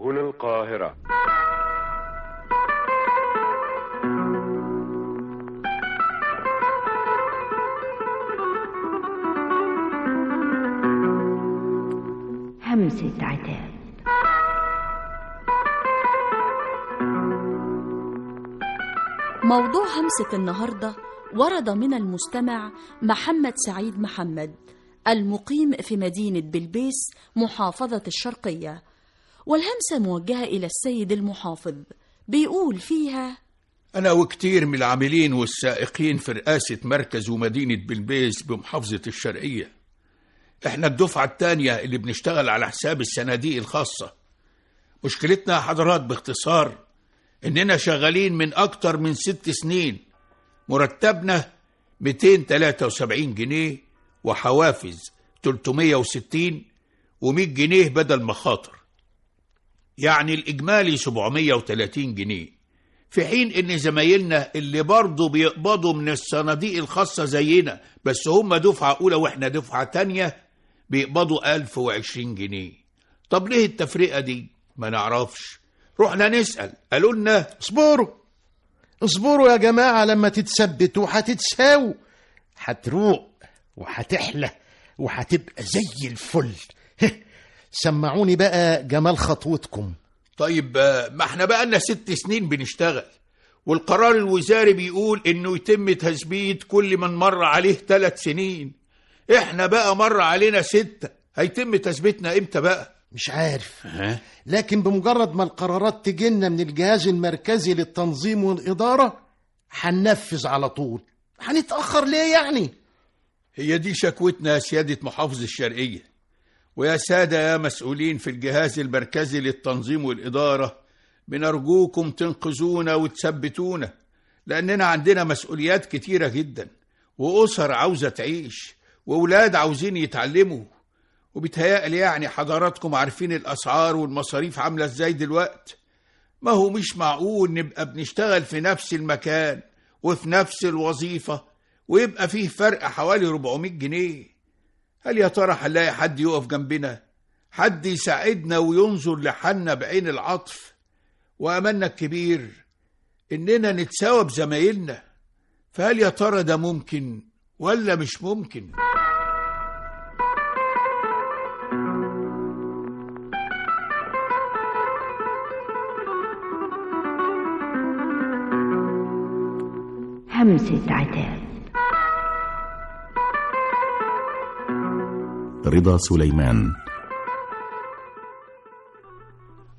هنا القاهرة همسة عتاب موضوع همسة النهاردة ورد من المستمع محمد سعيد محمد المقيم في مدينة بلبيس محافظة الشرقية والهمسة موجهة إلى السيد المحافظ بيقول فيها أنا وكتير من العاملين والسائقين في رئاسة مركز ومدينة بلبيس بمحافظة الشرقية إحنا الدفعة التانية اللي بنشتغل على حساب الصناديق الخاصة مشكلتنا يا حضرات باختصار إننا شغالين من أكتر من ست سنين مرتبنا 273 جنيه وحوافز 360 و100 جنيه بدل مخاطر يعني الإجمالي 730 جنيه في حين إن زمايلنا اللي برضه بيقبضوا من الصناديق الخاصة زينا بس هم دفعة أولى وإحنا دفعة تانية بيقبضوا 1020 جنيه طب ليه التفرقة دي؟ ما نعرفش رحنا نسأل قالوا لنا اصبروا اصبروا يا جماعة لما تتثبتوا هتتساووا هتروق وهتحلى وهتبقى زي الفل سمعوني بقى جمال خطوتكم طيب آه، ما احنا بقالنا ست سنين بنشتغل والقرار الوزاري بيقول انه يتم تثبيت كل من مر عليه ثلاث سنين احنا بقى مر علينا ستة هيتم تثبيتنا امتى بقى مش عارف ها؟ لكن بمجرد ما القرارات تجينا من الجهاز المركزي للتنظيم والإدارة هننفذ على طول هنتأخر ليه يعني هي دي شكوتنا يا سيادة محافظ الشرقية ويا سادة يا مسؤولين في الجهاز المركزي للتنظيم والإدارة بنرجوكم تنقذونا وتثبتونا لأننا عندنا مسؤوليات كتيرة جدا وأسر عاوزة تعيش وأولاد عاوزين يتعلموا وبيتهيألي يعني حضراتكم عارفين الأسعار والمصاريف عاملة إزاي دلوقت ما هو مش معقول نبقى بنشتغل في نفس المكان وفي نفس الوظيفة ويبقى فيه فرق حوالي 400 جنيه هل يا ترى هنلاقي حد يقف جنبنا حد يساعدنا وينظر لحالنا بعين العطف وأملنا الكبير إننا نتساوى بزمايلنا فهل يا ترى ده ممكن ولا مش ممكن همسة عتاب رضا سليمان